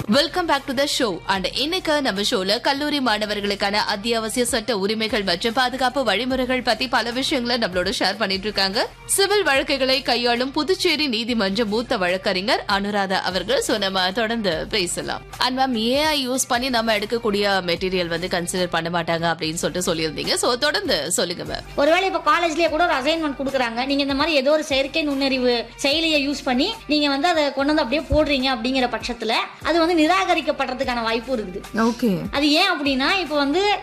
welcome back to the show and இன்னைக்கு நம்ம ஷோல கல்லூரி மாணவர்களுக்கான அத்தியாவசிய சட்ட உரிமைகள் மற்றும் பாதுகாப்பு வழிமுறைகள் பத்தி பல விஷயங்களை நம்மளோட ஷேர் பண்ணிட்டு இருக்காங்க சிவில் வழக்குகளை கையாளும் புதுச்சேரி நீதிமன்ற மூத்த வழக்கறிஞர் அனுராதா அவர்கள் சோ நம்ம தொடர்ந்து பேசலாம் அண்ட் மேம் ஏஐ யூஸ் பண்ணி நம்ம எடுக்கக்கூடிய மெட்டீரியல் வந்து கன்சிடர் பண்ண மாட்டாங்க அப்படின்னு சொல்லிட்டு சொல்லியிருந்தீங்க சோ தொடர்ந்து சொல்லுங்க மேம் ஒருவேளை இப்ப காலேஜ்லயே கூட ஒரு அசைன்மெண்ட் கொடுக்குறாங்க நீங்க இந்த மாதிரி ஏதோ ஒரு செயற்கை நுண்ணறிவு செயலியை யூஸ் பண்ணி நீங்க வந்து அதை கொண்டு வந்து அப்படியே போடுறீங்க அப்படிங்கிற பட்சத்துல அது வந்து நிராகரிக்கப்படுறதுக்கான வாய்ப்பு இருக்குது ஓகே அது ஏன் அப்படின்னா இப்போ வந்து